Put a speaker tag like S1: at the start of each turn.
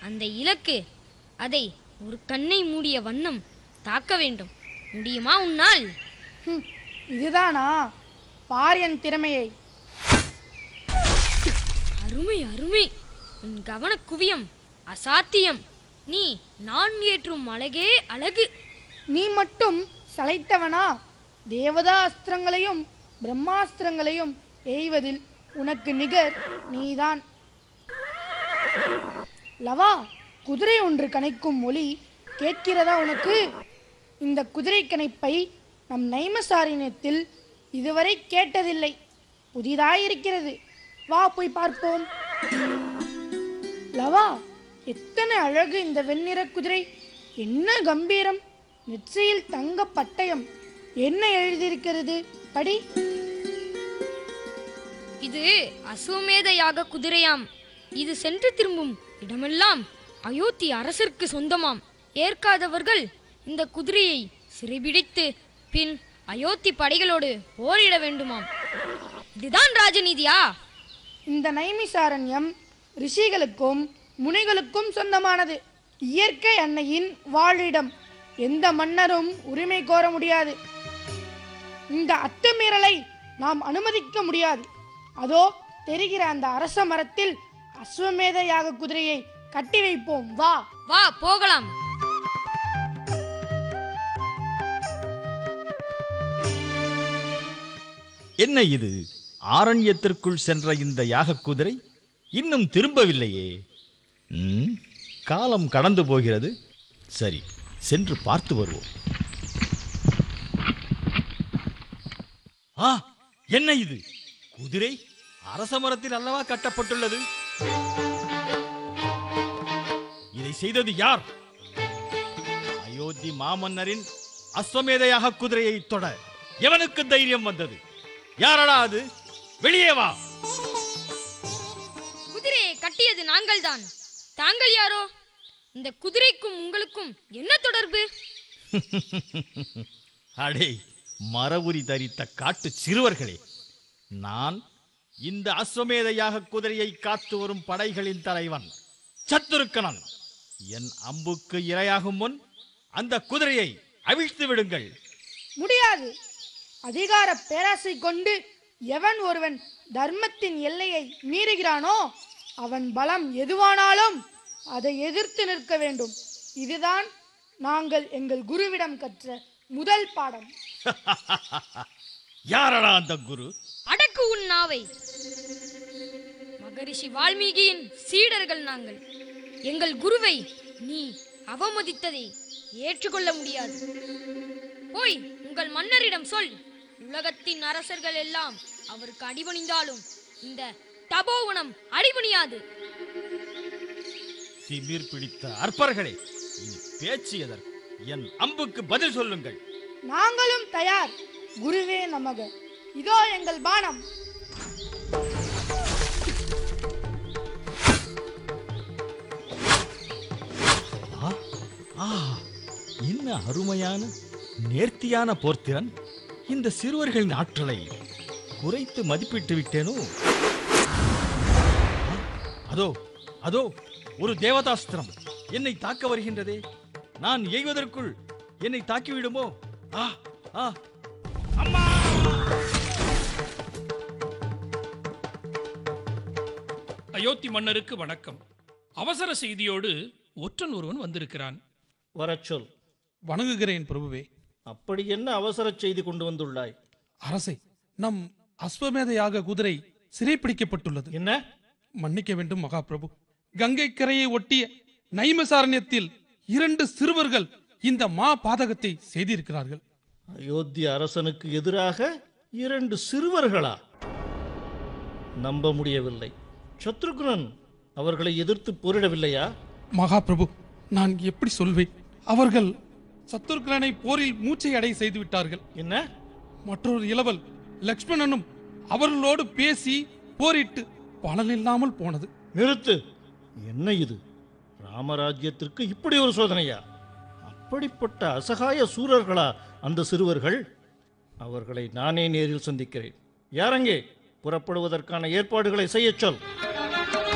S1: அந்த இலக்கு அதை ஒரு கண்ணை மூடிய வண்ணம் தாக்க வேண்டும் முடியுமா உன்னால்
S2: ஹம், இதுதானா பார் என் திறமையை
S1: அருமை அருமை உன் கவன குவியம் அசாத்தியம் நீ நான் ஏற்றும் அழகே அழகு
S2: நீ மட்டும் சளைத்தவனா தேவதா அஸ்திரங்களையும் பிரம்மாஸ்திரங்களையும் எய்வதில் உனக்கு நிகர் நீதான் லவா குதிரை ஒன்று கனைக்கும் ஒலி கேட்கிறதா உனக்கு இந்த குதிரை கணைப்பை நம் நைமசாரினத்தில் இதுவரை கேட்டதில்லை புதிதாயிருக்கிறது வா போய் பார்ப்போம் லவா எத்தனை அழகு இந்த வெண்ணிற குதிரை என்ன கம்பீரம் நெற்றியில் தங்க பட்டயம் என்ன எழுதியிருக்கிறது படி
S1: இது அசுவமேத யாக குதிரையாம் இது சென்று திரும்பும் இடமெல்லாம் அயோத்தி அரசருக்கு சொந்தமாம் ஏற்காதவர்கள் இந்த குதிரையை சிறைபிடித்து பின் அயோத்தி படைகளோடு போரிட வேண்டுமாம் இதுதான் ராஜநீதியா
S2: இந்த நைமிசாரண்யம் ரிஷிகளுக்கும் முனிகளுக்கும் சொந்தமானது இயற்கை அன்னையின் வாழிடம் எந்த மன்னரும் உரிமை கோர முடியாது இந்த அத்துமீறலை நாம் அனுமதிக்க முடியாது அதோ தெரிகிற அந்த அரச மரத்தில் அஸ்வமேத யாக குதிரையை கட்டி வைப்போம் வா
S1: வா போகலாம்
S3: என்ன இது ஆரண்யத்திற்குள் சென்ற இந்த யாகக் குதிரை இன்னும் திரும்பவில்லையே ம், காலம் கடந்து போகிறது சரி சென்று பார்த்து வருவோம் ஆ என்ன இது குதிரை அரச மரத்தில் அல்லவா கட்டப்பட்டுள்ளது இதை செய்தது யார் அயோத்தி மாமன்னரின் அஸ்வமேதையாக குதிரையை தொட எவனுக்கு தைரியம் வந்தது யாரடா அது வெளியே வா
S1: குதிரையை கட்டியது நாங்கள்தான் தாங்கள் யாரோ இந்த குதிரைக்கும் உங்களுக்கும் என்ன தொடர்பு
S3: அடே மரவுரி தரித்த காட்டு சிறுவர்களே நான் இந்த அஸ்வமேதையாக குதிரையை காத்து வரும் படைகளின் தலைவன் சத்துருக்கணன் என் அம்புக்கு இரையாகும் முன் அந்த குதிரையை அவிழ்த்து விடுங்கள்
S2: முடியாது அதிகார பேராசை கொண்டு எவன் ஒருவன் தர்மத்தின் எல்லையை மீறுகிறானோ அவன் பலம் எதுவானாலும் அதை எதிர்த்து நிற்க வேண்டும் இதுதான் நாங்கள் எங்கள் குருவிடம் கற்ற முதல் பாடம்
S3: யாரடா அந்த குரு
S1: அடக்கு உன் நாவை மகரிஷி வால்மீகியின் சீடர்கள் நாங்கள் எங்கள் குருவை நீ அவமதித்ததை ஏற்றுக்கொள்ள முடியாது போய் உங்கள் மன்னரிடம் சொல் உலகத்தின் அரசர்கள் எல்லாம் அவருக்கு அடிபணிந்தாலும் இந்த தபோவனம் அடிபணியாது
S3: திமிர் பிடித்த அற்பர்களே இனி பேச்சு எதற்கு என் அம்புக்கு பதில் சொல்லுங்கள்
S2: நாங்களும் தயார் குருவே நமக இதோ எங்கள் பானம்
S3: ஆ, ஆ, என்ன அருமையான நேர்த்தியான போர்த்திறன் இந்த சிறுவர்களின் ஆற்றலை குறைத்து மதிப்பிட்டு விட்டேனோ ஆ, அதோ அதோ ஒரு தேவதாஸ்திரம் என்னை தாக்க வருகின்றதே நான் எய்வதற்குள் என்னை தாக்கிவிடுமோ ஆ ஆ அம்மா
S4: அயோத்தி மன்னருக்கு வணக்கம் அவசர செய்தியோடு ஒற்றன் ஒருவன் வந்திருக்கிறான்
S5: வரச் சொல்
S6: வணங்குகிறேன் பிரபுவே
S5: அப்படி என்ன அவசர செய்தி கொண்டு வந்துள்ளாய்
S6: அரசே நம் அஸ்வமேதையாக குதிரை சிறைப்பிடிக்கப்பட்டுள்ளது
S5: என்ன
S6: மன்னிக்க வேண்டும் மகாபிரபு கங்கை கரையை ஒட்டிய நைமசாரண்யத்தில் இரண்டு சிறுவர்கள் இந்த மா பாதகத்தை செய்திருக்கிறார்கள்
S5: அயோத்தி அரசனுக்கு எதிராக இரண்டு சிறுவர்களா நம்ப முடியவில்லை சத்ருகுணன் அவர்களை எதிர்த்து போரிடவில்லையா
S6: மகாபிரபு நான் எப்படி சொல்வேன் அவர்கள் சத்துருக்கலனை போரில் மூச்சை அடை செய்து விட்டார்கள்
S5: என்ன
S6: மற்றொரு இளவல் லக்ஷ்மணனும் அவர்களோடு பேசி போரிட்டு பலனில்லாமல் போனது
S5: நிறுத்து என்ன இது ராமராஜ்யத்திற்கு இப்படி ஒரு சோதனையா அப்படிப்பட்ட அசகாய சூரர்களா அந்த சிறுவர்கள் அவர்களை நானே நேரில் சந்திக்கிறேன் யாரங்கே புறப்படுவதற்கான ஏற்பாடுகளை செய்யச் சொல்